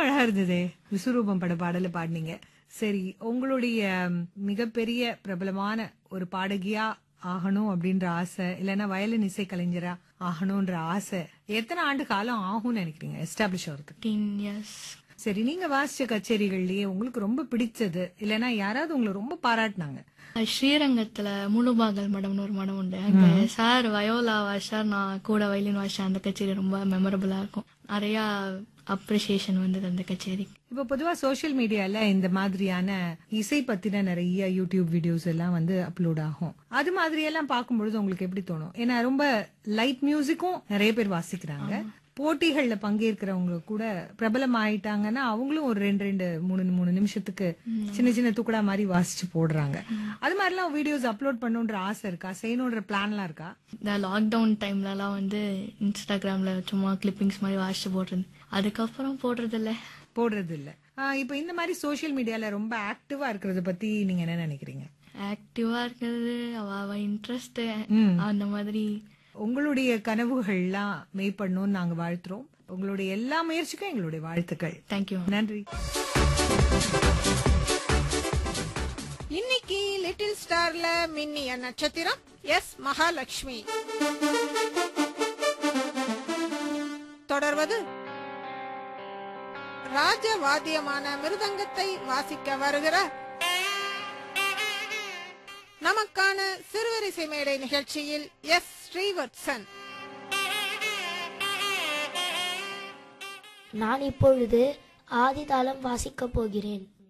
அழகா இருந்ததே விஸ்வரூபம் பட பாடல பாடினீங்க சரி உங்களுடைய ம், மிகப்பெரிய பிரபலமான ஒரு பாடகியா ஆகணும் அப்படின்ற ஆசை இல்லைன்னா வயலின் இசை கலைஞரா ஆகணும்ன்ற ஆசை எத்தனை ஆண்டு காலம் ஆகும்னு நினைக்கிறீங்க எஸ்டாப்ளிஷ் ஆகுறதுக்கு ஃபிஃப்டீன் இயர்ஸ் சரி நீங்க வாசிச்ச கச்சேரிகள்லயே உங்களுக்கு ரொம்ப பிடிச்சது இல்லைன்னா யாராவது உங்களை ரொம்ப பாராட்டினாங்க ஸ்ரீரங்கத்துல முழுபாகல் மடம்னு ஒரு மடம் உண்டு அங்க சார் வயோலா வாஷார் நான் கூட வயலின் வாஷா அந்த கச்சேரி ரொம்ப மெமரபிளா இருக்கும் நிறைய அப்ரிசியேஷன் வந்தது அந்த கச்சேரிக்கு இப்ப பொதுவா சோஷியல் மீடியால இந்த மாதிரியான இசை பத்தின நிறைய யூடியூப் வீடியோஸ் எல்லாம் வந்து அப்லோட் ஆகும் அது மாதிரி எல்லாம் பார்க்கும்பொழுது உங்களுக்கு எப்படி தோணும் ஏன்னா ரொம்ப லைட் மியூசிக்கும் நிறைய பேர் வாசிக்கிறாங்க போட்டிகள்ல பங்கேற்கிறவங்க கூட பிரபலம் ஆயிட்டாங்கன்னா அவங்களும் ஒரு ரெண்டு ரெண்டு மூணு மூணு நிமிஷத்துக்கு சின்ன சின்ன துக்குடா மாதிரி வாசிச்சு போடுறாங்க அது மாதிரிலாம் வீடியோஸ் அப்லோட் பண்ணுன்ற ஆசை இருக்கா செய்யணுன்ற பிளான்லாம் இருக்கா இந்த லாக்டவுன் டைம்லலாம் வந்து இன்ஸ்டாகிராம்ல சும்மா கிளிப்பிங்ஸ் மாதிரி வாசிச்சு போடுறது அதுக்கப்புறம் போடுறது இல்ல போடுறது இல்ல ஆஹ் இப்ப இந்த மாதிரி சோஷியல் மீடியால ரொம்ப ஆக்டிவா இருக்கிறத பத்தி நீங்க என்ன நினைக்கிறீங்க ஆக்டிவா இருக்கிறது அவ அவ இன்ட்ரெஸ்ட் ம். அந்த மாதிரி உங்களுடைய கனவுகள்லாம் மெய்ப்படணும்னு நாங்க வாழ்த்துறோம் உங்களுடைய எல்லா முயற்சிக்கும் எங்களுடைய வாழ்த்துக்கள் தேங்க்யூ நன்றி இன்னைக்கு லிட்டில் ஸ்டார்ல மின்னிய நட்சத்திரம் எஸ் மகாலட்சுமி தொடர்வது ராஜவாத்தியமான மிருதங்கத்தை வாசிக்க வருகிறார் நமக்கான சிறுவரிசை மேடை நிகழ்ச்சியில் எஸ் ஸ்ரீவத்சன் நான் இப்பொழுது ஆதிதாளம் வாசிக்கப் போகிறேன்